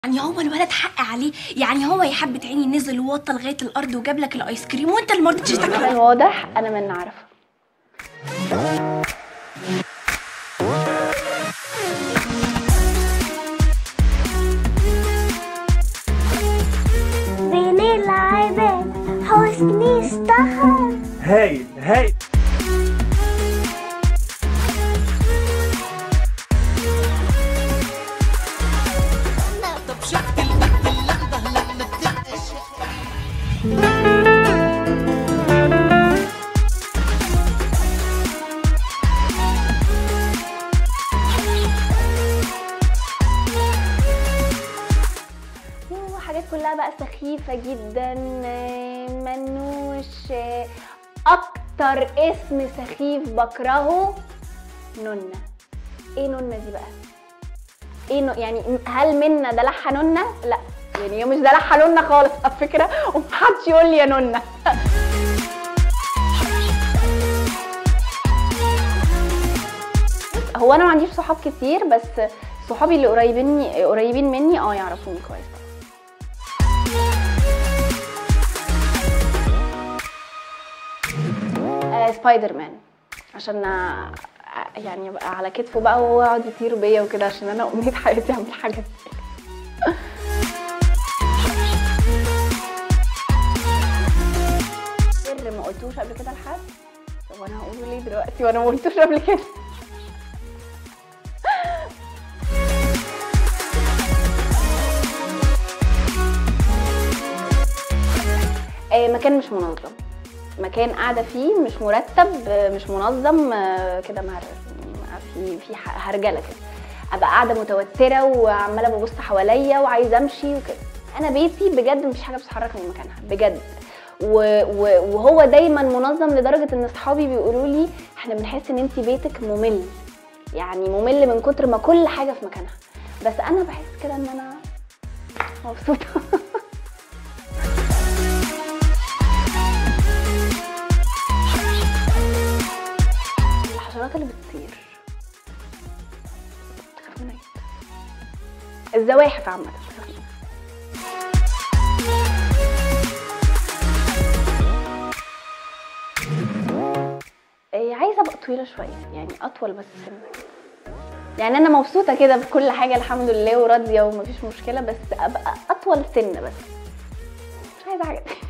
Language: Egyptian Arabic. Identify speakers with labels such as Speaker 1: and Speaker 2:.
Speaker 1: يعني هو الولد حق عليه يعني هو يا حبة عيني نزل ووطى لغاية الأرض وجاب لك الآيس كريم وأنت اللي مرضتش تاكله
Speaker 2: كان واضح انا من عارفه
Speaker 3: بين العباد حسني اشتهر
Speaker 4: هايل هايل
Speaker 2: يوه حاجات كلها بقى سخيفة جدا آه، منوش آه، أكتر اسم سخيف بكرهه نونة ايه نونة دي بقى؟ ايه نو... يعني هل منا دلعها نونة؟ لا يعني هي مش دلعها نونة خالص على فكرة ومحدش يقول لي يا نونة هو انا ما عنديش صحاب كتير بس صحابي اللي قريبين قريبين مني اه يعرفوني كويس آه سبايدر مان عشان آه، يعني ابقى على كتفه بقى وهو يقعد يطير بيا وكده عشان انا امنيه حياتي اعمل حاجه دي سر ما قلتوش قبل كده لحد طب انا هقوله ليه دلوقتي وانا ما قلتوش قبل كده آه، مكان مش منظم مكان قاعده فيه مش مرتب آه، مش منظم آه، كده مع مع- في في ح- هرجله كده ابقى قاعده متوتره وعماله ببص حواليا وعايزه امشي وكده انا بيتي بجد مفيش حاجه بتتحرك من مكانها بجد و- و- وهو دايما منظم لدرجه ان اصحابي بيقولوا لي احنا بنحس ان انت بيتك ممل يعني ممل من كتر ما كل حاجه في مكانها بس انا بحس كده ان انا مبسوطه الحشرات اللي بتطير بتخاف منها جدا الزواحف عامة بتخاف منها إيه، عايزة ابقى طويلة شوية يعني اطول بس سنة يعني انا مبسوطة كده بكل حاجة الحمد لله وراضية ومفيش مشكلة بس ابقى اطول سنة بس مش عايزة حاجة تانية.